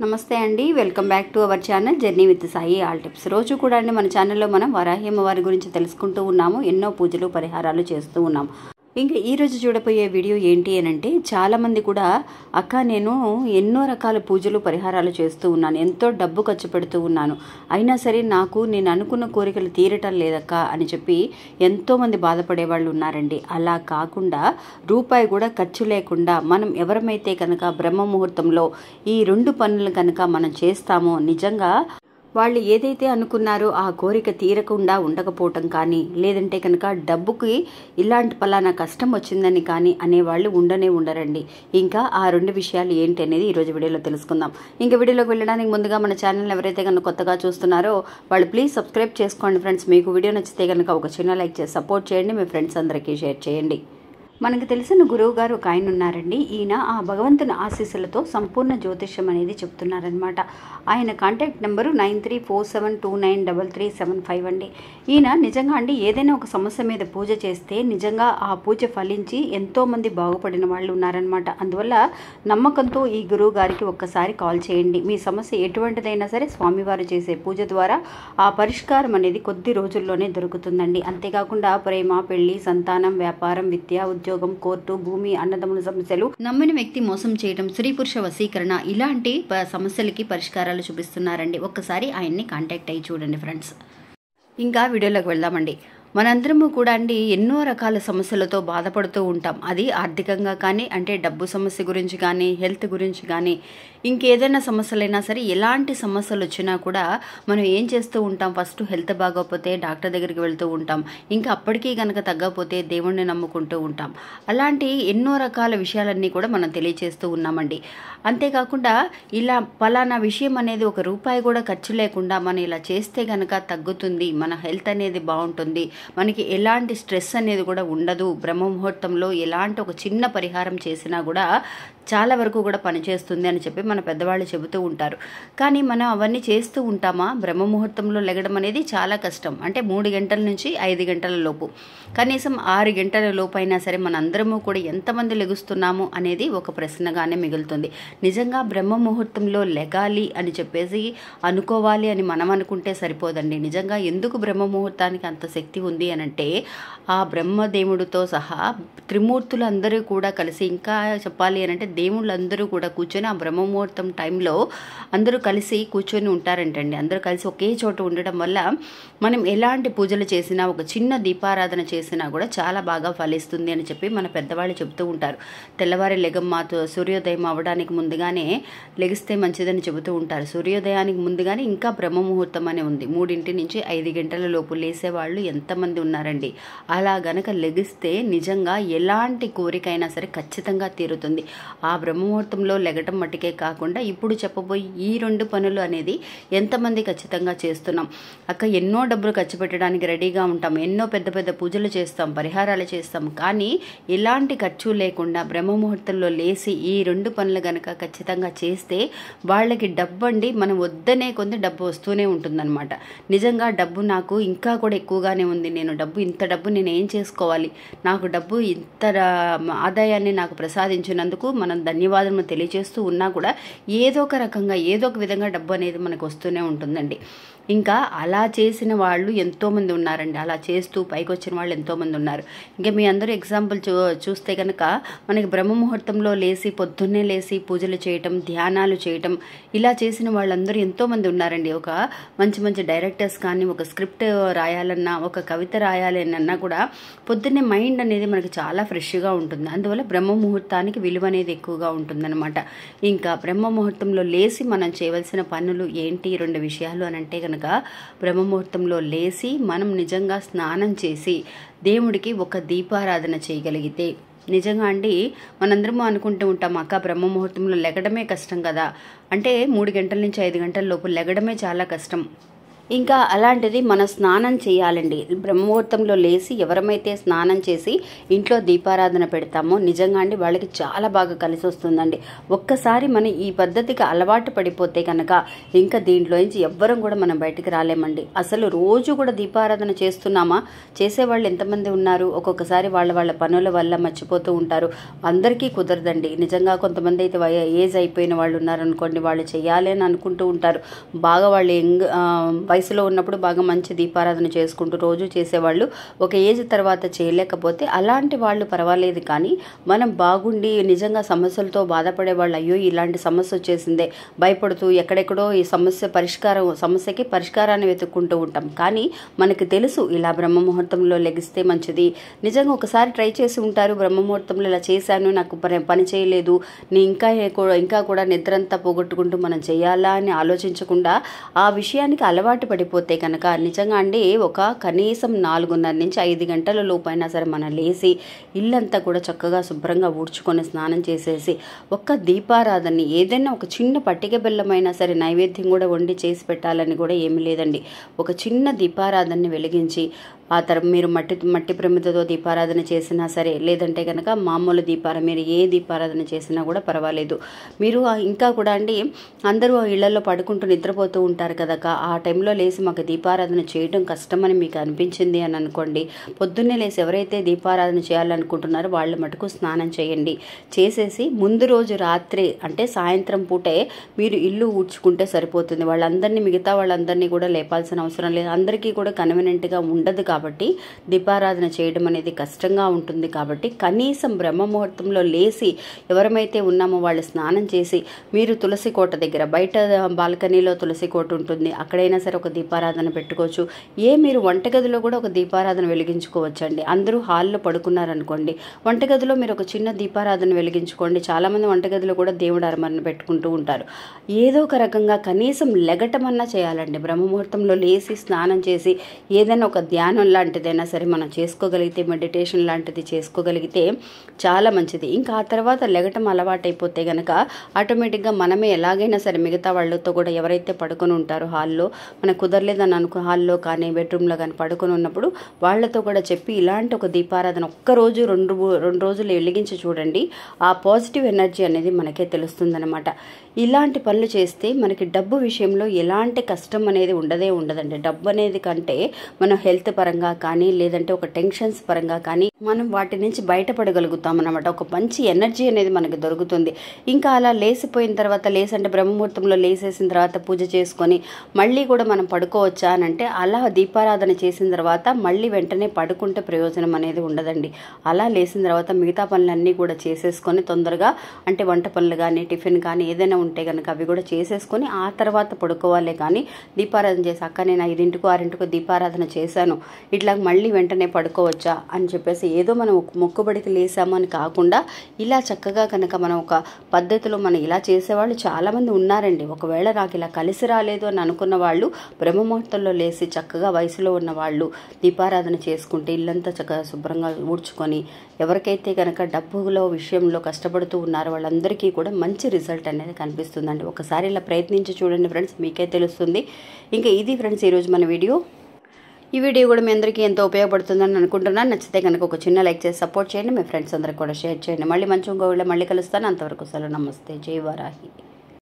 నమస్తే అండి welcome back to our channel journey with Sai all tips రోజు కూడా అండి మన ఛానల్లో మనం వరాహి అమ్మవారి గురించి తెలుసుకుంటూ ఉన్నాము ఎన్నో పూజలు పరిహారాలు చేస్తూ ఉన్నాం ఇంకా ఈ రోజు చూడబోయే వీడియో ఏంటి అని అంటే చాలామంది కూడా అక్క నేను ఎన్నో రకాల పూజలు పరిహారాలు చేస్తూ ఉన్నాను ఎంతో డబ్బు ఖర్చు పెడుతూ ఉన్నాను అయినా సరే నాకు నేను అనుకున్న కోరికలు తీరటం లేదక్క అని చెప్పి ఎంతోమంది బాధపడే వాళ్ళు ఉన్నారండి అలా కాకుండా రూపాయి కూడా ఖర్చు లేకుండా మనం ఎవరమైతే కనుక బ్రహ్మ ముహూర్తంలో ఈ రెండు పనులు కనుక మనం చేస్తామో నిజంగా వాళ్ళు ఏదైతే అనుకున్నారో ఆ కోరిక తీరకుండా ఉండకపోవటం కానీ లేదంటే కనుక డబ్బుకి ఇలాంటి పలానా కష్టం వచ్చిందని కానీ అనేవాళ్ళు ఉండనే ఉండరండి ఇంకా ఆ రెండు విషయాలు ఏంటి అనేది ఈరోజు వీడియోలో తెలుసుకుందాం ఇంకా వీడియోలోకి వెళ్ళడానికి ముందుగా మన ఛానల్ ఎవరైతే కనుక కొత్తగా చూస్తున్నారో వాళ్ళు ప్లీజ్ సబ్స్క్రైబ్ చేసుకోండి ఫ్రెండ్స్ మీకు వీడియో నచ్చితే కనుక ఒక చిన్న లైక్ చేసి సపోర్ట్ చేయండి మీ ఫ్రెండ్స్ అందరికీ షేర్ చేయండి మనకు తెలిసిన గురువు గారు ఒక ఆయన ఉన్నారండి ఈయన ఆ భగవంతుని ఆశీస్సులతో సంపూర్ణ జ్యోతిష్యం అనేది చెప్తున్నారనమాట ఆయన contact number nine three four seven two nine double three seven five అండి ఈయన నిజంగా అండి ఏదైనా ఒక సమస్య మీద పూజ చేస్తే నిజంగా ఆ పూజ ఫలించి ఎంతోమంది బాగుపడిన వాళ్ళు ఉన్నారనమాట అందువల్ల నమ్మకంతో ఈ గురువు గారికి ఒక్కసారి కాల్ చేయండి మీ సమస్య ఎటువంటిదైనా సరే స్వామివారు చేసే పూజ ద్వారా ఆ పరిష్కారం అనేది కొద్ది రోజుల్లోనే దొరుకుతుందండి అంతేకాకుండా ప్రేమ పెళ్లి సంతానం వ్యాపారం విద్య ఉద్యోగం కోర్టు భూమి అన్నదమ్ముల సమస్యలు నమ్మిన వ్యక్తి మోసం చేయడం స్త్రీ పురుష వశీకరణ ఇలాంటి ప- సమస్యలకి పరిష్కారాలు చూపిస్తున్నారండి ఒక్కసారి ఆయన్ని కాంటాక్ట్ అయ్యి చూడండి ఫ్రెండ్స్ ఇంకా వీడియోలోకి వెళ్దామండి మనందరము కూడా అండి ఎన్నో రకాల సమస్యలతో బాధపడుతూ ఉంటాం అది ఆర్థికంగా కానీ అంటే డబ్బు సమస్య గురించి కానీ హెల్త్ గురించి కానీ ఇంకేదైనా సమస్యలైనా సరే ఎలాంటి సమస్యలు వచ్చినా కూడా మనం ఏం చేస్తూ ఉంటాం ఫస్ట్ హెల్త్ బాగోకపోతే డాక్టర్ దగ్గరికి వెళ్తూ ఉంటాం ఇంకా అప్పటికీ కనుక తగ్గకపోతే దేవుణ్ణి నమ్ముకుంటూ ఉంటాం అలాంటి ఎన్నో రకాల విషయాలన్నీ కూడా మనం తెలియచేస్తూ ఉన్నామండి అంతేకాకుండా ఇలా పలానా విషయం అనేది ఒక రూపాయి కూడా ఖర్చు లేకుండా మనం ఇలా చేస్తే కనుక తగ్గుతుంది మన హెల్త్ అనేది బాగుంటుంది మనకి ఎలాంటి స్ట్రెస్ అనేది కూడా ఉండదు బ్రహ్మ ముహూర్తంలో ఎలాంటి ఒక చిన్న పరిహారం చేసినా కూడా చాలా వరకు కూడా పనిచేస్తుంది అని చెప్పి మన పెద్దవాళ్ళు చెబుతూ ఉంటారు కానీ మనం అవన్నీ చేస్తూ ఉంటామా బ్రహ్మ ముహూర్తంలో లెగడం అనేది చాలా కష్టం అంటే మూడు గంటల నుంచి ఐదు గంటల లోపు కనీసం ఆరు గంటల లోపు అయినా సరే మనందరము కూడా ఎంతమంది లెగుస్తున్నాము అనేది ఒక ప్రశ్నగానే మిగులుతుంది నిజంగా బ్రహ్మ ముహూర్తంలో లెగాలి అని చెప్పేసి అనుకోవాలి అని మనం అనుకుంటే సరిపోదండి నిజంగా ఎందుకు బ్రహ్మ ముహూర్తానికి అంత శక్తి ఉంది అని అంటే ఆ బ్రహ్మదేవుడితో సహా త్రిమూర్తులు అందరూ కూడా కలిసి ఇంకా చెప్పాలి అని అంటే దేవుళ్ళందరూ కూడా కూర్చొని ఆ బ్రహ్మ ముహూర్తం టైంలో అందరూ కలిసి కూర్చొని ఉంటారంటండి అందరూ కలిసి ఒకే చోట ఉండడం వల్ల మనం ఎలాంటి పూజలు చేసినా ఒక చిన్న దీపారాధన చేసినా కూడా చాలా బాగా ఫలిస్తుంది అని చెప్పి మన పెద్దవాళ్ళు చెబుతూ ఉంటారు తెల్లవారి లెగమ్మ తో- సూర్యోదయం అవ్వడానికి ముందుగానే లెగిస్తే మంచిదని చెబుతూ ఉంటారు సూర్యోదయానికి ముందుగానే ఇంకా బ్రహ్మ ముహూర్తం అనే ఉంది మూడింటి నుంచి ఐదు గంటల లోపు లేసేవాళ్ళు ఎంతమంది ఉన్నారండి అలా గనక లెగిస్తే నిజంగా ఎలాంటి కోరికైనా సరే ఖచ్చితంగా తీరుతుంది ఆ బ్రహ్మముహూర్తంలో లెగటం మట్టుకే కాకుండా ఇప్పుడు చెప్పబోయి ఈ రెండు పనులు అనేది ఎంతమంది ఖచ్చితంగా చేస్తున్నాం అక్క ఎన్నో డబ్బులు ఖర్చు పెట్టడానికి రెడీగా ఉంటాం ఎన్నో పెద్ద పెద్ద పూజలు చేస్తాం పరిహారాలు చేస్తాం కానీ ఎలాంటి ఖర్చు లేకుండా బ్రహ్మముహూర్తంలో లేచి ఈ రెండు పనులు గనక ఖచ్చితంగా చేస్తే వాళ్ళకి డబ్బు అండి మనం వద్దనే కొంది డబ్బు వస్తూనే ఉంటుందన్నమాట నిజంగా డబ్బు నాకు ఇంకా కూడా ఎక్కువగానే ఉంది నేను డబ్బు ఇంత డబ్బు నేను ఏం చేసుకోవాలి నాకు డబ్బు ఇంత రా- ఆదాయాన్ని నాకు ప్రసాదించినందుకు మనం ధన్యవాదములు తెలియజేస్తూ ఉన్నా కూడా ఏదో ఒక రకంగా ఏదో ఒక విధంగా డబ్బు అనేది మనకు వస్తూనే ఉంటుందండి ఇంకా అలా చేసిన వాళ్ళు ఎంతోమంది ఉన్నారండి అలా చేస్తూ పైకి వచ్చిన వాళ్ళు ఎంతోమంది ఉన్నారు ఇంకా మీ అందరూ ఎగ్జాంపుల్ చూ చూస్తే కనుక మనకి బ్రహ్మ ముహూర్తంలో లేచి పొద్దున్నే లేచి పూజలు చేయటం ధ్యానాలు చేయటం ఇలా చేసిన వాళ్ళందరూ ఎంతోమంది ఉన్నారండి ఒక మంచి మంచి డైరెక్టర్స్ కానీ ఒక స్క్రిప్ట్ రాయాలన్నా ఒక కవిత రాయాలన్నా కూడా పొద్దున్నే మైండ్ అనేది మనకి చాలా ఫ్రెష్గా ఉంటుంది అందువల్ల బ్రహ్మ ముహూర్తానికి విలువ అనేది ఎక్కువగా ఉంటుందన్నమాట ఇంకా బ్రహ్మ ముహూర్తంలో లేచి మనం చేయవలసిన పనులు ఏంటి ఈ రెండు విషయాలు అని అంటే కనుక బ్రహ్మ ముహూర్తంలో లేచి మనం నిజంగా స్నానం చేసి దేవుడికి ఒక దీపారాధన చేయగలిగితే నిజంగా అండి మనందరము అనుకుంటూ ఉంటాం అక్క బ్రహ్మ ముహూర్తంలో లెగడమే కష్టం కదా అంటే మూడు గంటల నుంచి ఐదు గంటల లోపు లెగడమే చాలా కష్టం ఇంకా అలాంటిది మనం స్నానం చేయాలండి బ్రహ్మముహూర్తంలో లేచి ఎవరమైతే స్నానం చేసి ఇంట్లో దీపారాధన పెడతామో నిజంగా అండి వాళ్ళకి చాలా బాగా కలిసి వస్తుందండి ఒక్కసారి మనం ఈ పద్ధతికి అలవాటు పడిపోతే కనుక ఇంకా దీంట్లోంచి ఎవ్వరం కూడా మనం బయటికి రాలేమండి అసలు రోజు కూడా దీపారాధన చేస్తున్నామా చేసేవాళ్ళు ఎంతమంది ఉన్నారు ఒక్కొక్కసారి వాళ్ళ వాళ్ళ పనుల వల్ల మర్చిపోతూ ఉంటారు అందరికీ కుదరదండి నిజంగా కొంతమంది అయితే వయ- ఏజ్ అయిపోయిన వాళ్ళు ఉన్నారనుకోండి వాళ్ళు చేయాలి అని అనుకుంటూ ఉంటారు బాగా వాళ్ళు యంగ్ ఆ, వయసులో ఉన్నప్పుడు బాగా మంచి దీపారాధన చేసుకుంటూ రోజు చేసేవాళ్ళు ఒక ఏజ్ తర్వాత చేయలేకపోతే అలాంటి వాళ్ళు పర్వాలేదు కానీ మనం బాగుండి నిజంగా సమస్యలతో బాధపడే వాళ్ళు అయ్యో ఇలాంటి సమస్య వచ్చేసిందే భయపడుతూ ఎక్కడెక్కడో ఈ సమస్య పరిష్కారం సమస్యకి పరిష్కారాన్ని వెతుక్కుంటూ ఉంటాం కానీ మనకి తెలుసు ఇలా బ్రహ్మ ముహూర్తంలో లెగిస్తే మంచిది నిజంగా ఒకసారి ట్రై చేసి ఉంటారు బ్రహ్మ ముహూర్తంలో ఇలా చేశాను నాకు పని పని చేయలేదు నేను ఇంకా ఏ- కూ- ఇంకా కూడా నిద్రంతా పోగొట్టుకుంటూ మనం చేయాలా అని ఆలోచించకుండా ఆ విషయానికి అలవాటు పడిపోతే కనుక నిజంగా అండి ఒక కనీసం నాలుగున్నర నుంచి ఐదు గంటల లోపైనా సరే మనం లేచి ఇల్లంతా కూడా చక్కగా శుభ్రంగా ఊడ్చుకొని స్నానం చేసేసి ఒక్క దీపారాధనని ఏదైనా ఒక చిన్న పట్టిక బెల్లమైనా సరే నైవేద్యం కూడా వండి చేసి పెట్టాలని కూడా ఏమీ లేదండి ఒక చిన్న దీపారాధనని వెలిగించి ఆ తర్వాత మీరు మట్టి మట్టి ప్రమిదతో దీపారాధన చేసినా సరే లేదంటే కనుక మామూలు దీపారా మీరు ఏ దీపారాధన చేసినా కూడా పర్వాలేదు మీరు ఆ ఇంకా కూడా అండి అందరూ ఆ ఇళ్లలో పడుకుంటూ నిద్రపోతూ ఉంటారు కదా ఆ టైంలో లేచి మాకు దీపారాధన చేయడం కష్టమని మీకు అనిపించింది అని అనుకోండి పొద్దున్నే లేచి ఎవరైతే దీపారాధన చేయాలనుకుంటున్నారో వాళ్ళ మటుకు స్నానం చేయండి చేసేసి ముందు రోజు రాత్రి అంటే సాయంత్రం పూటే మీరు ఇల్లు ఊడ్చుకుంటే సరిపోతుంది వాళ్ళందరినీ మిగతా వాళ్ళందరినీ కూడా లేపాల్సిన అవసరం లేదు అందరికీ కూడా కన్వీనెంట్గా ఉండదు కాబట్టి దీపారాధన చేయడం అనేది కష్టంగా ఉంటుంది కాబట్టి కనీసం బ్రహ్మ ముహూర్తంలో లేచి ఎవరమైతే ఉన్నామో వాళ్ళు స్నానం చేసి మీరు తులసి కోట దగ్గర బయట బాల్కనీలో తులసి కోట ఉంటుంది అక్కడైనా సరే ఒక దీపారాధన పెట్టుకోవచ్చు ఏ మీరు వంటగదిలో కూడా ఒక దీపారాధన వెలిగించుకోవచ్చండి అందరూ హాల్లో పడుకున్నారనుకోండి వంటగదిలో మీరు ఒక చిన్న దీపారాధన వెలిగించుకోండి చాలామంది వంటగదిలో కూడా దేవుడు అరమరణ పెట్టుకుంటూ ఉంటారు ఏదో ఒక రకంగా కనీసం లెగటమన్నా చేయాలండి బ్రహ్మముహూర్తంలో లేచి స్నానం చేసి ఏదైనా ఒక ధ్యానం లాంటిదైనా సరే మనం చేసుకోగలిగితే మెడిటేషన్ లాంటిది చేసుకోగలిగితే చాలా మంచిది ఇంకా ఆ తర్వాత లెగటం అలవాటైపోతే గనక ఆటోమేటిక్గా మనమే ఎలాగైనా సరే మిగతా వాళ్ళతో కూడా ఎవరైతే పడుకొని ఉంటారో హాల్లో మనకు కుదరలేదని అనుకో హాల్లో కానీ బెడ్రూమ్లో కానీ పడుకొని ఉన్నప్పుడు వాళ్ళతో కూడా చెప్పి ఇలాంటి ఒక దీపారాధన ఒక్క రోజు రెండు రెండు రోజులు వెలిగించి చూడండి ఆ పాజిటివ్ ఎనర్జీ అనేది మనకే తెలుస్తుందన్నమాట ఇలాంటి పనులు చేస్తే మనకి డబ్బు విషయంలో ఎలాంటి కష్టం అనేది ఉండదే ఉండదండి డబ్బు అనేది కంటే మనం హెల్త్ పరంగా కానీ లేదంటే ఒక టెన్షన్స్ పరంగా కానీ మనం వాటి నుంచి బయటపడగలుగుతాం అనమాట ఒక మంచి ఎనర్జీ అనేది మనకి దొరుకుతుంది ఇంకా అలా లేసిపోయిన తర్వాత లేసి అంటే బ్రహ్మముహూర్తంలో లేసేసిన తర్వాత పూజ చేసుకొని మళ్ళీ కూడా మనం పడుకోవచ్చా అని అంటే అలా దీపారాధన చేసిన తర్వాత మళ్ళీ వెంటనే పడుకుంటే ప్రయోజనం అనేది ఉండదండి అలా లేసిన తర్వాత మిగతా పనులన్నీ కూడా చేసేసుకొని తొందరగా అంటే వంట పనులు కానీ టిఫిన్ కానీ ఏదైనా ఉంటే కనుక అవి కూడా చేసేసుకొని ఆ తర్వాత పడుకోవాలే కానీ దీపారాధన చేసి అక్క నేను ఐదింటికో ఆరింటికో దీపారాధన చేశాను ఇట్లా మళ్ళీ వెంటనే పడుకోవచ్చా అని చెప్పేసి ఏదో మనం ఒక మొక్కుబడికి లేసాము అని కాకుండా ఇలా చక్కగా కనుక మనం ఒక పద్ధతిలో మనం ఇలా చేసేవాళ్ళు చాలామంది ఉన్నారండి ఒకవేళ నాకు ఇలా కలిసి రాలేదు అని అనుకున్న వాళ్ళు బ్రహ్మముహూర్తంలో లేసి చక్కగా వయసులో ఉన్న వాళ్ళు దీపారాధన చేసుకుంటే ఇల్లంతా చక్కగా శుభ్రంగా ఊడ్చుకొని ఎవరికైతే కనుక డబ్బులో విషయంలో కష్టపడుతూ ఉన్నారో వాళ్ళందరికీ కూడా మంచి రిజల్ట్ అనేది కనిపిస్తుందండి ఒకసారి ఇలా ప్రయత్నించి చూడండి ఫ్రెండ్స్ మీకే తెలుస్తుంది ఇంకా ఇది ఫ్రెండ్స్ ఈరోజు మన వీడియో ఈ వీడియో కూడా మీ అందరికీ ఎంతో ఉపయోగపడుతుందని అనుకుంటున్నాను నచ్చితే కనుక ఒక చిన్న లైక్ చేసి సపోర్ట్ చేయండి మీ ఫ్రెండ్స్ అందరికి కూడా షేర్ చేయండి మళ్ళీ మంచి ఇంకో వీళ్ళ మళ్ళీ కలుస్తాను అంతవరకు సెలవు నమస్తే జై వరాహి